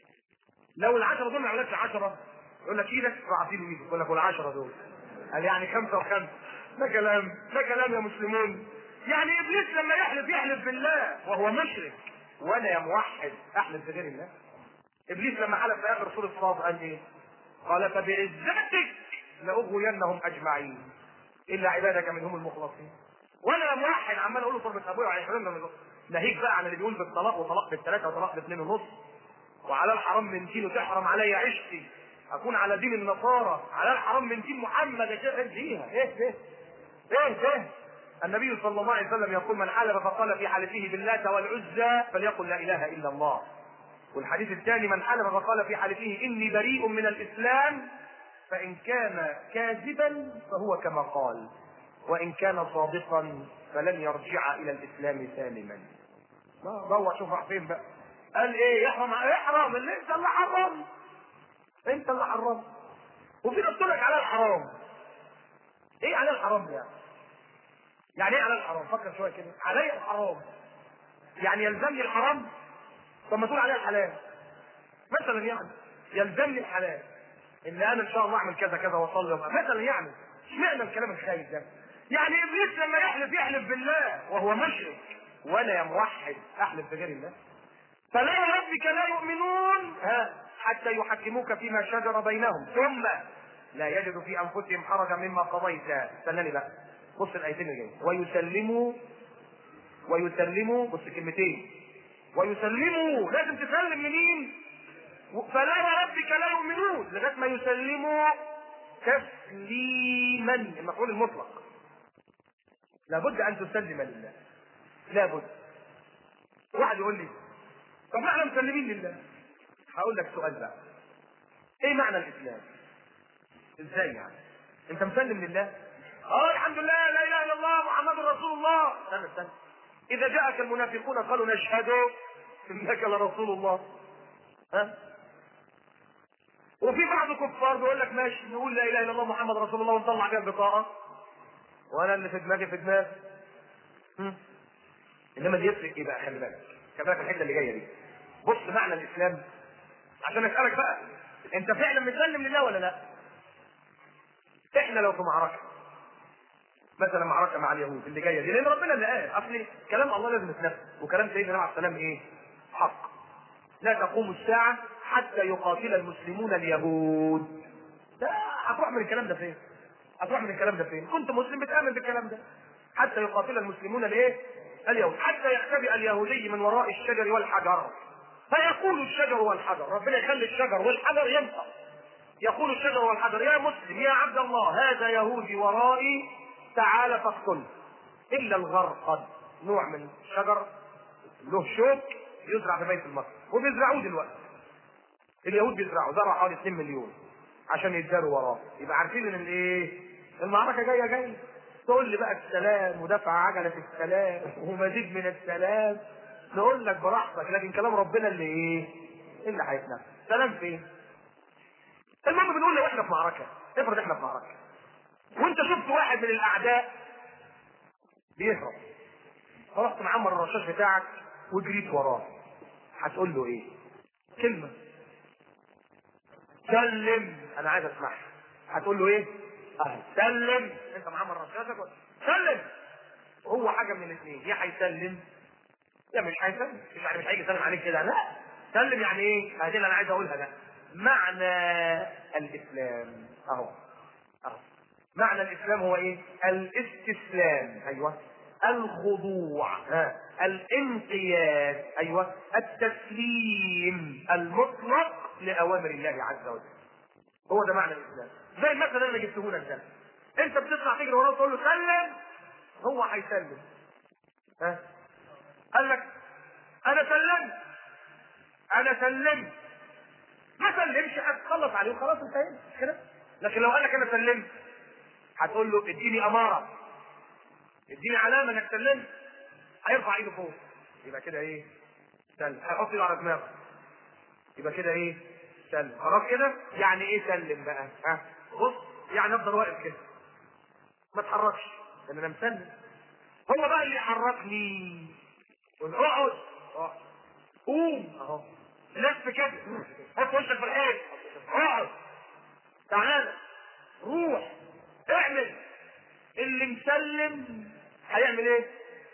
لو العشرة دول ما عملتش عشرة يقول لك ايدك راح اعطيله ايدك يقول لك والعشرة دول قال يعني خمسة وخمسة ده كلام ده كلام يا مسلمون يعني ابليس لما يحلف يحلف بالله وهو مشرك وانا يا موحد احلف بغير الله ابليس لما حلف في اخر سوره صاد قال ايه؟ قال فبعزتك لاغوينهم اجمعين الا عبادك منهم المخلصين وانا يا موحد عمال اقول له تربة ابويا وعلى ناهيك بقى عن اللي بيقول بالطلاق وطلاق بالثلاثه وطلاق باثنين ونص وعلى الحرام من دين وتحرم علي عشتي اكون على دين النصارى على الحرام من دين محمد يا شيخ اديها ايه ايه ايه ايه النبي صلى الله عليه وسلم يقول من حلف فقال في حلفه باللات والعزى فليقل لا اله الا الله والحديث الثاني من حلف فقال في حلفه اني بريء من الاسلام فان كان كاذبا فهو كما قال وان كان صادقا فلن يرجع الى الاسلام سالما ضوع شوف راح فين بقى قال ايه يحرم احرم اللي انت اللي حرم انت اللي حرم وفي ناس لك على الحرام ايه على الحرام يعني يعني ايه على الحرام فكر شويه كده علي الحرام يعني يلزمني الحرام طب ما تقول عليها الحلال مثلا يعني يلزمني الحلال ان انا ان شاء الله اعمل كذا كذا واصلي مثلا يعني اشمعنى الكلام الخايف ده يعني ابليس لما يحلف يحلف بالله وهو مشرك وانا يا موحد احلف بغير الله فلا ربك لا يؤمنون ها حتى يحكموك فيما شجر بينهم ثم لا يجد في انفسهم حرجا مما قضيت استناني بقى بص الايتين اللي جايه ويسلموا ويسلموا بص كلمتين ويسلموا لازم تسلم لمين فلا وربك لا يؤمنون لغايه ما يسلموا تسليما المفعول المطلق لابد ان تسلم لله لابد واحد يقول لي طب ما احنا مسلمين لله هقول لك سؤال بقى ايه معنى الاسلام ازاي يعني انت مسلم لله اه الحمد لله لا اله الا الله محمد رسول الله استنى استنى اذا جاءك المنافقون قالوا نشهد انك لرسول الله ها وفي بعض الكفار بيقول لك ماشي نقول لا اله الا الله محمد رسول الله ونطلع بيها البطاقه وانا اللي في دماغي في دماغي هم؟ انما دي يفرق ايه بقى خلي بالك خلي بالك الحته اللي جايه دي بص معنى الاسلام عشان اسالك بقى انت فعلا مسلم لله ولا لا؟ احنا لو في معركه مثلا معركه مع اليهود اللي جايه دي لان ربنا اللي قال اصل كلام الله لازم يتنفذ وكلام سيدنا عليه السلام ايه؟ حق لا تقوم الساعه حتى يقاتل المسلمون اليهود ده هتروح من الكلام ده فين؟ هتروح من الكلام ده فين؟ كنت مسلم بتامن بالكلام ده حتى يقاتل المسلمون الايه؟ اليهود حتى يختبئ اليهودي من وراء الشجر والحجر فيقول الشجر والحجر ربنا يخلي الشجر والحجر ينطق يقول الشجر والحجر يا مسلم يا عبد الله هذا يهودي ورائي تعال فاقتله الا الغرقد نوع من الشجر له شوك يزرع في بيت المقدس وبيزرعوه دلوقتي اليهود بيزرعوا زرعوا حوالي 2 مليون عشان يتداروا وراه يبقى عارفين ان الايه المعركه جايه جايه تقول لي بقى السلام ودفع عجله السلام ومزيد من السلام نقول لك براحتك لكن كلام ربنا اللي ايه اللي هيتنفذ سلام فين المهم بنقول لو احنا في معركه افرض احنا في معركه وانت شفت واحد من الاعداء بيهرب فرحت معمر الرشاش بتاعك وجريت وراه هتقول له ايه كلمه سلم انا عايز اسمعها هتقول له ايه اه سلم انت معمر رشاشك سلم هو حاجه من الاثنين يا هيسلم يا مش هيسلم مش يعني مش هيجي يسلم عليك كده لا سلم يعني ايه هذه اللي انا عايز اقولها ده معنى الاسلام اهو اهو معنى الاسلام هو ايه الاستسلام ايوه الخضوع ها الانقياد ايوه التسليم المطلق لاوامر الله عز وجل هو ده معنى الاسلام زي المثل اللي انا جبته لك ده انت بتطلع تجري وراه وتقول له سلم هو هيسلم ها قال لك انا سلمت انا سلمت ما سلمش هتخلص عليه وخلاص انتهينا مش كده لكن لو قال لك انا سلمت هتقول له اديني اماره اديني علامه انك سلمت هيرفع ايده فوق يبقى كده ايه سلم هيحط ايده على دماغه يبقى كده ايه سلم خلاص كده يعني ايه سلم بقى ها بص يعني افضل واقف كده ما اتحركش لان انا مسلم هو بقى اللي يحركني يقول اقعد اقعد قوم اهو لف كده هات وشك في الحيط اقعد تعالى روح اعمل اللي مسلم هيعمل ايه؟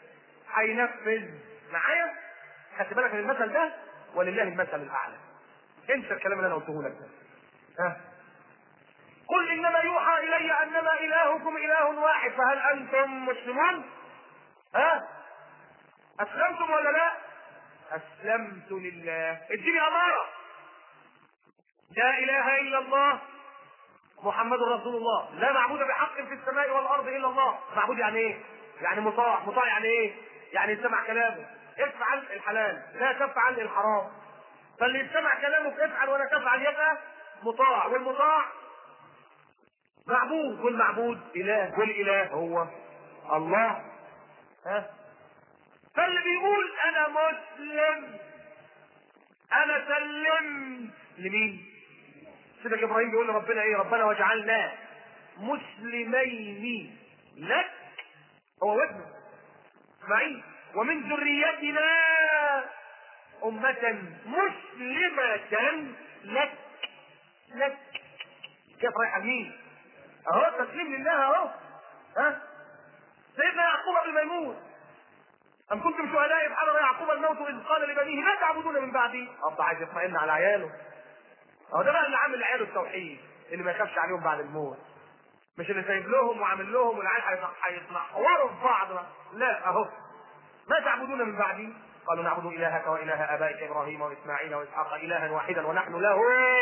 هينفذ معايا؟ خدت بالك من المثل ده ولله المثل الاعلى انسى الكلام اللي انا قلته لك ده ها قل انما يوحى الي انما الهكم اله واحد فهل انتم مسلمون؟ ها؟ اسلمتم ولا لا؟ اسلمت لله اديني اماره لا اله الا الله محمد رسول الله لا معبود بحق في السماء والارض الا الله معبود يعني ايه يعني مطاع مطاع يعني ايه يعني يسمع كلامه افعل الحلال لا تفعل الحرام فاللي يسمع كلامه افعل ولا تفعل يبقى مطاع والمطاع معبود والمعبود اله والاله هو الله ها فاللي بيقول انا مسلم انا سلمت لمين سيدك ابراهيم بيقول لربنا ايه ربنا واجعلنا مسلمين لك هو وابنه اسماعيل ومن ذريتنا أمة مسلمة لك لك كيف رايح مين؟ أهو تسليم لله أهو ها سيدنا يعقوب قبل ما يموت أم كنتم شهداء إذ حضر يعقوب الموت إذ قال لبنيه ما تعبدون من بعدي؟ أب عايز يطمئن على عياله اهو ده بقى اللي عامل لعياله التوحيد اللي ما يخافش عليهم بعد الموت مش اللي سايب لهم وعامل لهم والعيال هيتنح- هيتنحوروا في بعض لا اهو ما تعبدون من بعدي قالوا نعبد الهك واله ابائك ابراهيم واسماعيل واسحاق الها واحدا ونحن له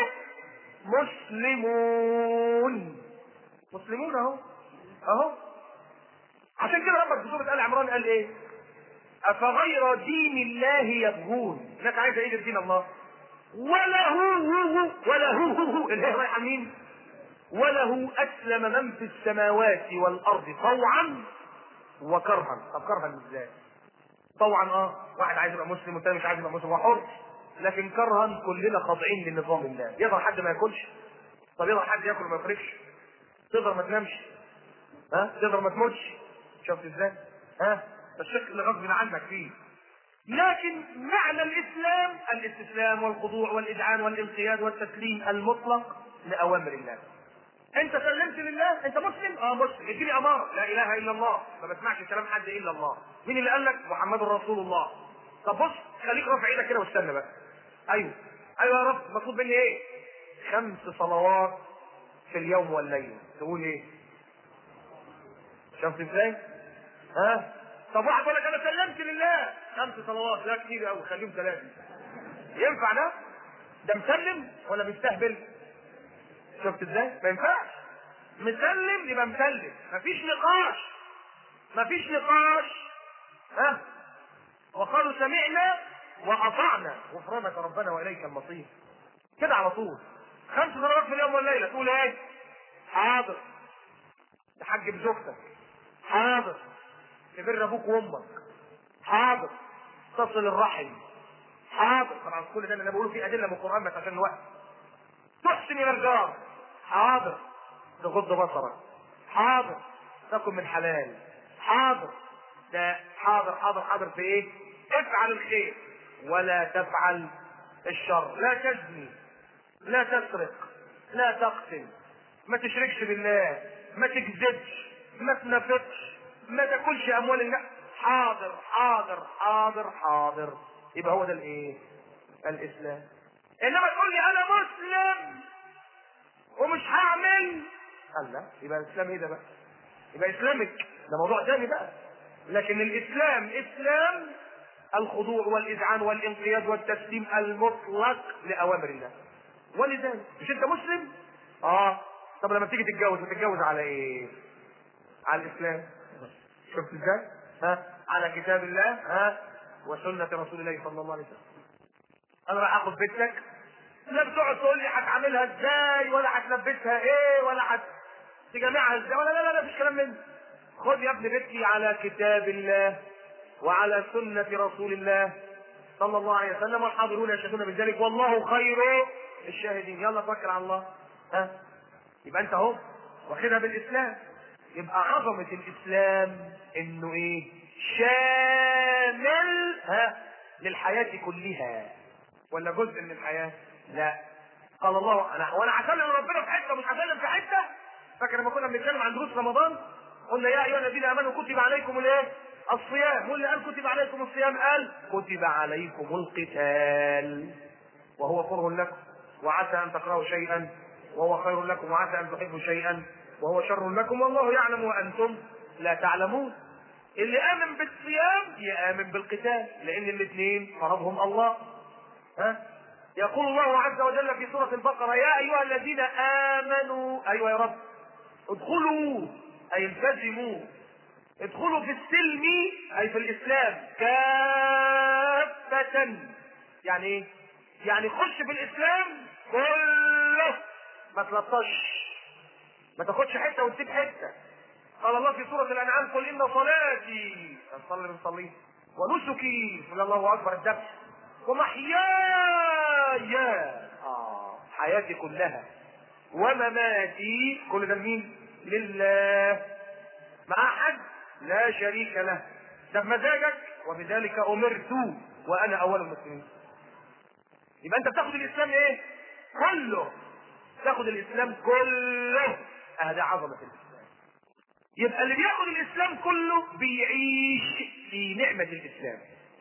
مسلمون مسلمون اهو اهو عشان كده ربك في سوره ال عمران قال ايه افغير دين الله يبغون الناس عايزه ايه دين الله وله وله اللي هي رايحه مين وله اسلم من في السماوات والارض طوعا وكرها طب كرها ازاي طوعا اه واحد عايز يبقى مسلم والتاني مش عايز يبقى مسلم هو حر لكن كرها كلنا خاضعين لنظام الله يقدر حد ما ياكلش طب يقدر حد ياكل وما يفرقش تقدر ما تنامش ها تقدر ما تموتش شفت ازاي ها الشك اللي غصب عنك فيه لكن معنى الاسلام الاستسلام والخضوع والاذعان والانقياد والتسليم المطلق لاوامر الله انت سلمت لله انت مسلم اه مسلم اديني اماره لا اله الا الله ما بسمعش كلام حد الا الله مين اللي قال لك محمد رسول الله طب بص خليك رافع ايدك كده واستنى بقى ايوه ايوه يا رب مطلوب مني ايه خمس صلوات في اليوم والليل تقول ايه شفت ازاي ها طب واحد يقول لك انا سلمت لله خمس صلوات لا كتير قوي خليهم ثلاثه ينفع ده ده مسلم ولا بيستهبل شفت ازاي ما ينفعش مسلم يبقى مسلم مفيش نقاش مفيش نقاش ها وقالوا سمعنا واطعنا غفرانك ربنا واليك المصير كده على طول خمس صلوات في اليوم والليله تقول ايه حاضر تحجب زوجتك حاضر تبر ابوك وامك حاضر تصل الرحم حاضر طبعا كل ده اللي انا بقوله فيه ادله من القران بس عشان الوقت تحسن الى الجار حاضر تغض بصرك حاضر تاكل من حلال حاضر ده حاضر حاضر حاضر في ايه افعل الخير ولا تفعل الشر لا تزني لا تسرق لا تقتل ما تشركش بالله ما تكذبش ما تنافقش ما تاكلش اموال الناس حاضر حاضر حاضر حاضر يبقى هو ده الايه الاسلام انما تقول لي انا مسلم ومش هعمل قال لا يبقى الاسلام ايه ده بقى يبقى اسلامك ده موضوع تاني بقى لكن الاسلام اسلام الخضوع والاذعان والانقياد والتسليم المطلق لاوامر الله ولذلك مش انت مسلم اه طب لما تيجي تتجوز تتجوز على ايه على الاسلام شفت ازاي ها على كتاب الله ها وسنه رسول الله صلى الله عليه وسلم انا راح اخد بنتك لا بتقعد تقول لي هتعاملها ازاي ولا هتلبسها ايه ولا هتجامعها ازاي ولا لا لا لا مفيش كلام من ده. خد يا ابن بنتي على كتاب الله وعلى سنة رسول الله صلى الله عليه وسلم والحاضرون يشهدون بذلك والله خير الشاهدين يلا توكل على الله ها يبقى انت اهو واخدها بالاسلام يبقى عظمة الاسلام انه ايه شامل ها للحياة كلها ولا جزء من الحياة لا قال الله انا وانا هسلم ربنا في حته مش هسلم في حته فاكر لما كنا بنتكلم عن دروس رمضان قلنا يا ايها الذين امنوا كتب عليكم الايه الصيام واللي قال كتب عليكم الصيام قال كتب عليكم القتال وهو كره لكم وعسى ان تكرهوا شيئا وهو خير لكم وعسى ان تحبوا شيئا وهو شر لكم والله يعلم وانتم لا تعلمون اللي امن بالصيام يامن بالقتال لان الاثنين فرضهم الله ها يقول الله عز وجل في سورة البقرة يا أيها الذين آمنوا أيوة يا رب ادخلوا أي التزموا ادخلوا في السلم أي في الإسلام كافة يعني إيه؟ يعني خش في الإسلام كله ما تلطش ما تاخدش حتة وتسيب حتة قال الله في سورة الأنعام قل إن صلاتي نصلي بنصلي ونسكي قل الله أكبر الذبح ومحياي آه حياتي كلها ومماتي كل ده لمين؟ لله مع أحد لا شريك له ده بمزاجك وبذلك أمرت وأنا أول المسلمين يبقى أنت بتاخد الإسلام إيه؟ كله تاخد الإسلام كله هذا عظمة الإسلام يبقى اللي بياخد الإسلام كله بيعيش في نعمة الإسلام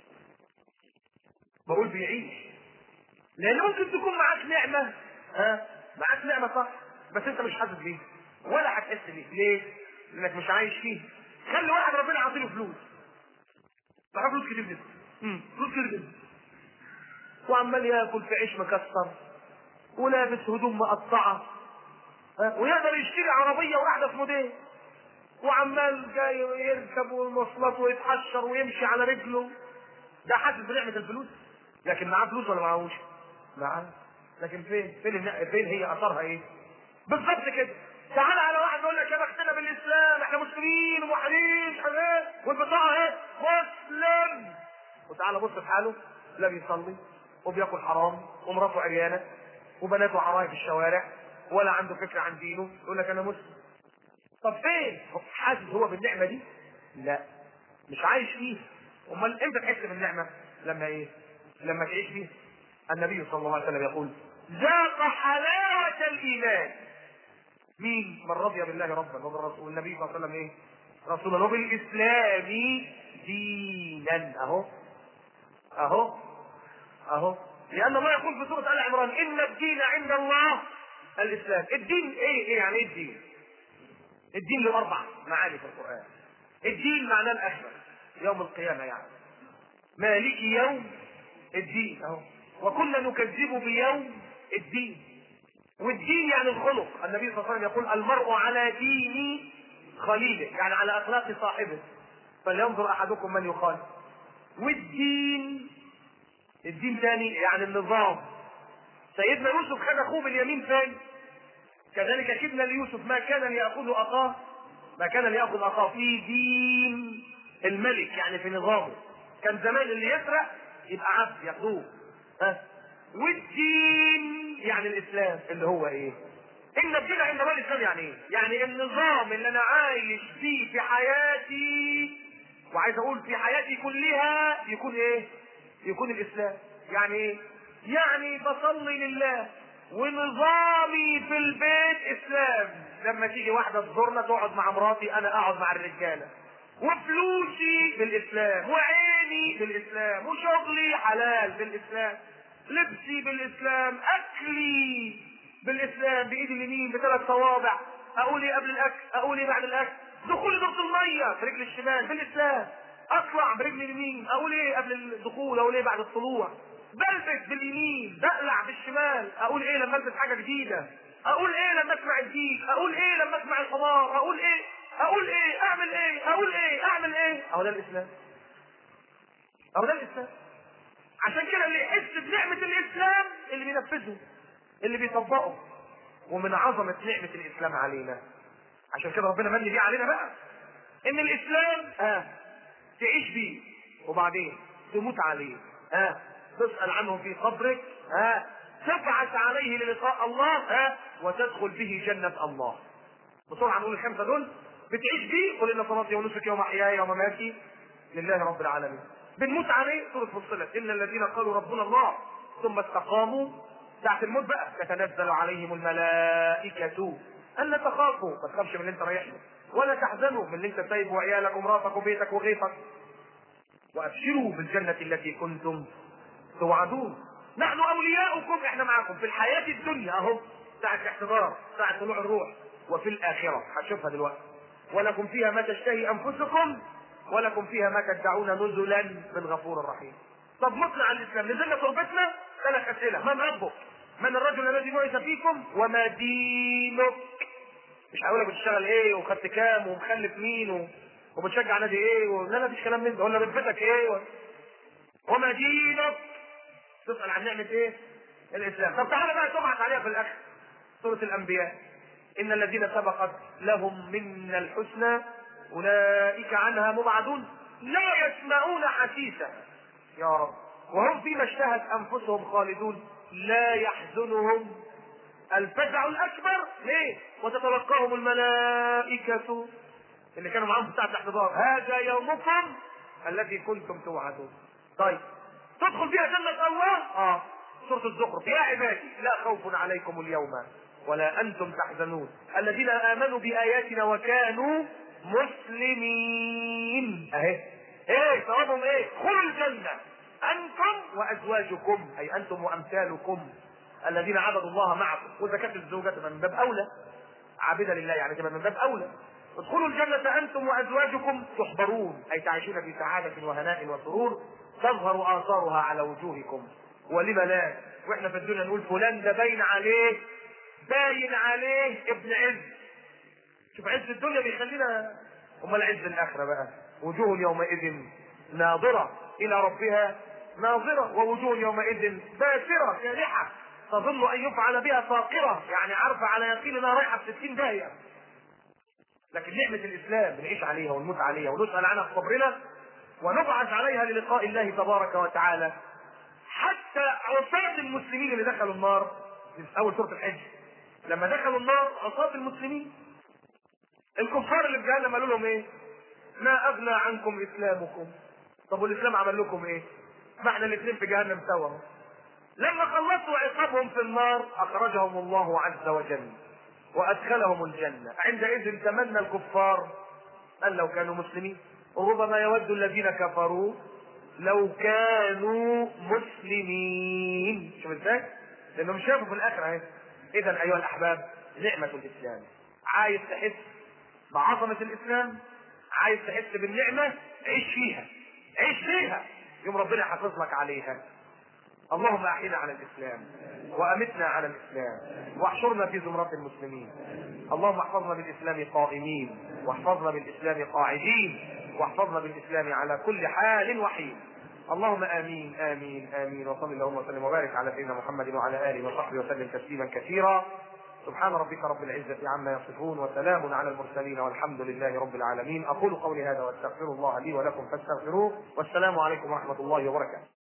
بقول بيعيش لان ممكن تكون معاك نعمه ها معاك نعمه صح بس انت مش حاسس بيه ولا هتحس بيه ليه؟ لانك مش عايش فيه خلي واحد ربنا يعطيله فلوس معاه فلوس كتير جدا امم فلوس كتير جدا وعمال ياكل في عيش مكسر ولابس هدوم مقطعه ها؟ ويقدر يشتري عربيه واحده في موديل وعمال جاي يركب المواصلات ويتحشر ويمشي على رجله ده حاسس بنعمه الفلوس لكن معاه فلوس ولا معاهوش؟ معاه لكن فين؟ فين الن- فين هي اثرها ايه؟ بالظبط كده تعال على واحد يقول لك يا بختنا بالاسلام احنا مسلمين وموحدين مش عارف ايه والبطاقه اهي مسلم وتعالى بص في حاله لا بيصلي وبياكل حرام ومراته عريانه وبناته عرايه في الشوارع ولا عنده فكره عن دينه يقول لك انا مسلم طب فين؟ هو حاسس هو بالنعمه دي؟ لا مش عايش فيها امال امتى تحس بالنعمه؟ لما ايه؟ لما تعيش فيها النبي صلى الله عليه وسلم يقول ذاق حلاوه الايمان مين؟ من رضي بالله ربا وبالرسول والنبي صلى الله عليه وسلم ايه؟ رسولا وبالاسلام دينا اهو اهو اهو لان الله يقول في سوره ال عمران ان الدين عند الله الاسلام الدين ايه ايه يعني ايه الدين الدين له اربع معاني في القران الدين معناه الاخره يوم القيامه يعني مالك يوم الدين اهو وكنا نكذب بيوم الدين والدين يعني الخلق النبي صلى الله عليه وسلم يقول المرء على دين خليله يعني على اخلاق صاحبه فلينظر احدكم من يخالف والدين الدين تاني يعني النظام سيدنا يوسف خد اخوه باليمين فين كذلك كدنا ليوسف ما كان ليأخذ أخاه ما كان ليأخذ أخاه في دين الملك يعني في نظامه كان زمان اللي يسرق يبقى عبد ياخدوه ها والدين يعني الإسلام اللي هو إيه؟ إن الدين عند الله الإسلام يعني إيه؟ يعني النظام اللي أنا عايش فيه في حياتي وعايز أقول في حياتي كلها يكون إيه؟ يكون الإسلام يعني إيه؟ يعني بصلي لله ونظامي في البيت اسلام لما تيجي واحده تزورنا تقعد مع مراتي انا اقعد مع الرجاله وفلوسي بالاسلام وعيني بالاسلام وشغلي حلال بالاسلام لبسي بالاسلام اكلي بالاسلام بايدي اليمين بثلاث صوابع اقول ايه قبل الاكل اقول ايه بعد الاكل دخولي دورة الميه في رجل الشمال بالاسلام اطلع برجلي اليمين اقول ايه قبل الدخول اقول ايه بعد الطلوع بلبس باليمين بقلع بالشمال اقول ايه لما البس حاجه جديده اقول ايه لما اسمع الديك اقول ايه لما اسمع الحمار اقول ايه اقول ايه اعمل ايه اقول ايه اعمل ايه اهو ده الاسلام اهو ده الاسلام عشان كده اللي يحس بنعمه الاسلام اللي بينفذه اللي بيطبقه ومن عظمه نعمه الاسلام علينا عشان كده ربنا من بيه علينا بقى ان الاسلام اه تعيش بيه وبعدين تموت عليه ها تسأل عنه في قبرك ها تبعث عليه للقاء الله ها وتدخل به جنة الله بسرعة نقول الخمسة دول بتعيش بيه قل إن صلاتي ونسكي ومحياي ومماتي لله رب العالمين بنموت عليه سورة فصلت إن الذين قالوا ربنا الله ثم استقاموا ساعة الموت بقى تتنزل عليهم الملائكة ألا تخافوا ما تخافش من اللي أنت رايح له ولا تحزنوا من اللي أنت سايبه وعيالك ومراتك وبيتك وغيطك وابشروا بالجنة التي كنتم توعدون نحن اولياؤكم احنا معكم في الحياة الدنيا اهو ساعة الاحتضار ساعة طلوع الروح وفي الاخرة هتشوفها دلوقتي ولكم فيها ما تشتهي انفسكم ولكم فيها ما تدعون نزلا من غفور رحيم طب مطلع الاسلام نزلنا تربتنا ثلاث اسئله من ربك من الرجل الذي بعث فيكم وما دينك مش هقول لك بتشتغل ايه وخدت كام ومخلف مين و... وبتشجع نادي ايه و... لا لا مفيش كلام من ده ولا رتبتك ايه و... وما دينك تسأل عن نعمة ايه؟ الإسلام طب تعالى بقى تبعث عليها في الآخر سورة الأنبياء إن الذين سبقت لهم منا الحسنى أولئك عنها مبعدون لا يسمعون حسيسا يا رب وهم فيما اشتهت أنفسهم خالدون لا يحزنهم الفزع الأكبر ليه؟ وتتلقاهم الملائكة اللي كانوا معاهم في ساعة الاحتضار هذا يومكم الذي كنتم توعدون طيب تدخل فيها جنة الله اه سورة الزخرف يا عبادي لا خوف عليكم اليوم ولا أنتم تحزنون الذين آمنوا بآياتنا وكانوا مسلمين أهي ايه ثوابهم ايه خذوا الجنة أنتم وأزواجكم أي أنتم وأمثالكم الذين عبدوا الله معكم وزكاة الزوجة تبقى من باب أولى عابدة لله يعني تبقى من باب أولى ادخلوا الجنة أنتم وأزواجكم تحبرون أي تعيشون في سعادة وهناء وسرور تظهر آثارها على وجوهكم ولم لا واحنا في الدنيا نقول فلان ده باين عليه باين عليه ابن عز شوف عز الدنيا بيخلينا امال عز الاخره بقى وجوه يومئذ ناظره الى ربها ناظره ووجوه يومئذ باسره كالحه تظن ان يفعل بها فاقره يعني عارفه على يقين انها رايحه في 60 داهيه لكن نعمه الاسلام بنعيش عليها ونموت عليها ونسال عنها في قبرنا ونبعث عليها للقاء الله تبارك وتعالى حتى عصاة المسلمين اللي دخلوا النار في اول سوره الحج لما دخلوا النار عصاة المسلمين الكفار اللي في جهنم قالوا لهم ايه؟ ما اغنى عنكم اسلامكم طب والاسلام عمل لكم ايه؟ ما احنا الاثنين في جهنم سوا لما خلصوا عقابهم في النار اخرجهم الله عز وجل وادخلهم الجنه عندئذ تمنى الكفار ان لو كانوا مسلمين وربما يود الذين كفروا لو كانوا مسلمين شوف ازاي؟ لانهم شافوا في الاخره اهي اذا ايها الاحباب نعمه الاسلام عايز تحس بعظمه الاسلام عايز تحس بالنعمه عيش فيها عيش فيها يوم ربنا يحافظ لك عليها اللهم احينا على الاسلام وامتنا على الاسلام واحشرنا في زمرة المسلمين اللهم احفظنا بالاسلام قائمين واحفظنا بالاسلام قاعدين واحفظنا بالاسلام على كل حال وحين اللهم امين امين امين وصل اللهم وسلم وبارك على سيدنا محمد وعلى اله وصحبه وسلم تسليما كثيرا سبحان ربك رب العزة عما يصفون وسلام على المرسلين والحمد لله رب العالمين أقول قولي هذا واستغفر الله لي ولكم فاستغفروه والسلام عليكم ورحمة الله وبركاته